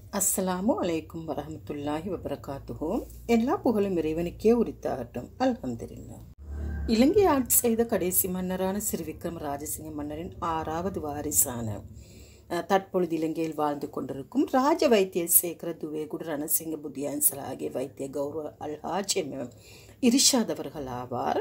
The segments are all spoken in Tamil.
அஸ்ஸலாமு அலைக்கும் வரஹமத்துல்லாஹி வபரகாத்துஹு எல்லா புகழும் இறைவனுக்கே உரித்தாகட்டும் அல்ஹம்துலில்லாஹ் இலங்கை ஆட்சி செய்த கடைசி மன்னரான சிறு விக்ரம ராஜசிங்க மன்னரின் ஆறாவது வாரிசான அஹ், தற்பொழுது இலங்கையில் வாழ்ந்து கொண்டிருக்கும் ராஜ வைத்திய சேகர துவேகுடு ரணசிங்க புத்தியான்சல் ஆகிய வைத்திய கௌரவ அல்ஹாஜ் எம் இரிஷாத் அவர்கள் ஆவார்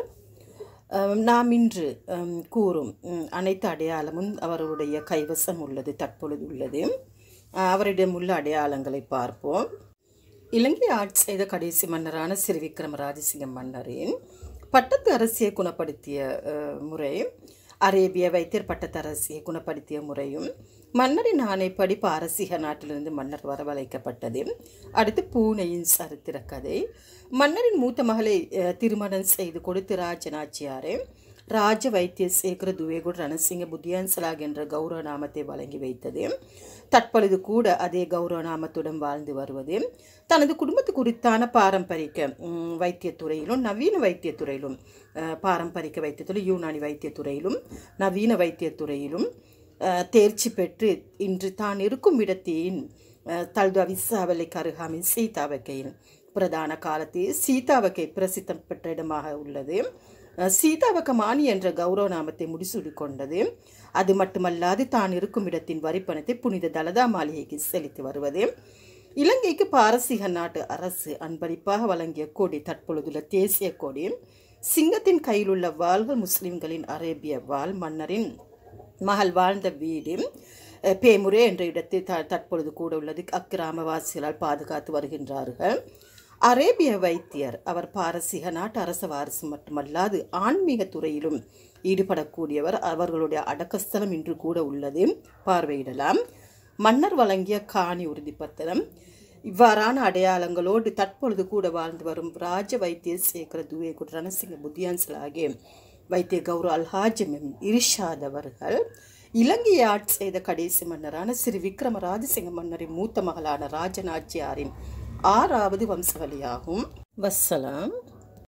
அஹ் நாம் இன்று அம், கூறும் ம், அனைத்து அடையாளமும் அவருடைய கைவசம் உள்ளது தற்பொழுது உள்ளது அஹ், அவரிடம் உள்ள அடையாளங்களை பார்ப்போம் இலங்கை ஆட்சி செய்த கடைசி மன்னரான சிறு விக்ரம ராஜசிங்க மன்னரின் பட்டத்து அரசியை குணப்படுத்திய அஹ், முறை அரேபிய வைத்தியர் பட்டத்து அரசியை குணப்படுத்திய முறையும் மன்னரின் ஆணைப்படி பாரசீக நாட்டிலிருந்து மன்னர் வரவழைக்கப்பட்டது அடுத்து பூனையின் சரித்திர கதை மன்னரின் மூத்த மகளை அஹ், திருமணம் செய்து கொடுத்து ராஜநாச்சியாரே ராஜ வைத்திய சேகர துவேகுட் ரணசிங்க புத்தியான்சலாக் என்ற கௌரவ நாமத்தை வழங்கி வைத்தது தற்பொழுது கூட அதே கௌரவ நாமத்துடன் வாழ்ந்து வருவது தனது குடும்பத்து குறித்தான பாரம்பரிக்க ம், வைத்தியத்துறையிலும் நவீன வைத்தியத்துறையிலும் அஹ், பாரம்பரிக்க வைத்தியத்துறை யூனானி வைத்தியத்துறையிலும் நவீன வைத்தியத்துறையிலும் அஹ், தேர்ச்சி பெற்று இன்று தான் இருக்கும் இடத்தின் தல்து அவிசாவலை கருகாமின் சீதாவக்கையில் பிரதான காலத்தில் சீதாவக்கை பிரசித்தம் பெற்ற இடமாக உள்ளது அஹ், சீதாவக மானி என்ற கௌரவ நாமத்தை முடிசூடி கொண்டது அது மட்டுமல்லாது தான் இருக்கும் இடத்தின் வரிப்பணத்தை புனித தலதா மாளிகைக்கு செலுத்தி வருவது இலங்கைக்கு பாரசீக நாட்டு அரசு அன்பளிப்பாக வழங்கிய கொடி தற்பொழுதுள்ள தேசிய கொடி சிங்கத்தின் கையில் உள்ள வாள்கள் முஸ்லிம்களின் அரேபிய வாள் மன்னரின் மகள் வாழ்ந்த வீடு அஹ், பேமுரே என்ற இடத்தில் த தற்பொழுது கூட உள்ளது அக்கிராமவாசிகளால் பாதுகாத்து வருகின்றார்கள் அரேபிய வைத்தியர் அவர் பாரசீக நாட்டு அரச வாரிசு மட்டுமல்லாது ஆன்மீக துறையிலும் ஈடுபடக்கூடியவர் அவர்களுடைய அடக்கஸ்தலம் இன்று கூட உள்ளது பார்வையிடலாம் மன்னர் வழங்கிய காணி உறுதிப்பத்திரம் இவ்வாறான அடையாளங்களோடு தற்பொழுது கூட வாழ்ந்து வரும் ராஜ வைத்திய சேகர துவேகுட் ரணசிங்க புத்தியான்சல் ஆகிய வைத்திய கௌரவ அல்ஹாஜ் எம் இரிஷாத் அவர்கள் இலங்கையை ஆட்சி செய்த கடைசி மன்னரான சிறு விக்ரம ராஜசிங்க மன்னரின் மூத்த மகளான ராஜநாச்சியாரின் ஆறாவது வம்சவழியாகும் வஸ்ஸலாம்